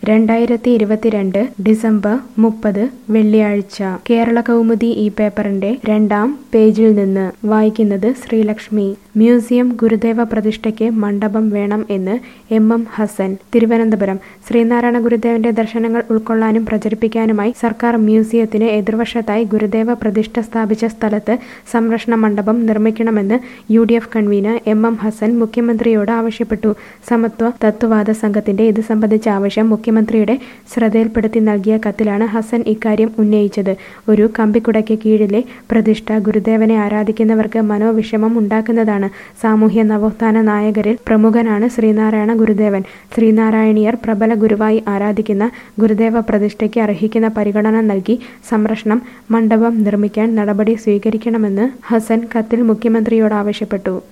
രണ്ടായിരത്തി ഇരുപത്തിരണ്ട് ഡിസംബർ മുപ്പത് വെള്ളിയാഴ്ച കേരള കൗമുദി ഈ പേപ്പറിന്റെ രണ്ടാം പേജിൽ നിന്ന് വായിക്കുന്നത് ശ്രീലക്ഷ്മി മ്യൂസിയം ഗുരുദേവ പ്രതിഷ്ഠയ്ക്ക് മണ്ഡപം വേണം എന്ന് എം എം ഹസൻ തിരുവനന്തപുരം ശ്രീനാരായണ ഗുരുദേവന്റെ ദർശനങ്ങൾ ഉൾക്കൊള്ളാനും പ്രചരിപ്പിക്കാനുമായി സർക്കാർ മ്യൂസിയത്തിന് എതിർവശത്തായി ഗുരുദേവ പ്രതിഷ്ഠ സ്ഥാപിച്ച സ്ഥലത്ത് സംരക്ഷണ മണ്ഡപം നിർമ്മിക്കണമെന്ന് U D F convener M M Hassan മുഖ്യമന്ത്രിയോട് ആവശ്യപ്പെട്ടു സമത്വ തത്വവാദ സംഘത്തിന്റെ ഇത് സംബന്ധിച്ച ആവശ്യം മുഖ്യമന്ത്രിയുടെ ശ്രദ്ധയിൽപ്പെടുത്തി നൽകിയ കത്തിലാണ് ഹസൻ ഇക്കാര്യം ഉന്നയിച്ചത് ഒരു കമ്പിക്കുടയ്ക്ക് കീഴിലെ പ്രതിഷ്ഠ ഗുരുദേവനെ ആരാധിക്കുന്നവർക്ക് മനോവിഷമം ഉണ്ടാക്കുന്നതാണ് സാമൂഹ്യ നവോത്ഥാന നായകരിൽ പ്രമുഖനാണ് ശ്രീനാരായണ ഗുരുദേവൻ ശ്രീനാരായണീയർ പ്രബല ഗുരുവായി ആരാധിക്കുന്ന ഗുരുദേവ പ്രതിഷ്ഠയ്ക്ക് അർഹിക്കുന്ന പരിഗണന നൽകി സംരക്ഷണം മണ്ഡപം നിർമ്മിക്കാൻ നടപടി സ്വീകരിക്കണമെന്ന് ഹസൻ കത്തിൽ മുഖ്യമന്ത്രിയോട് ആവശ്യപ്പെട്ടു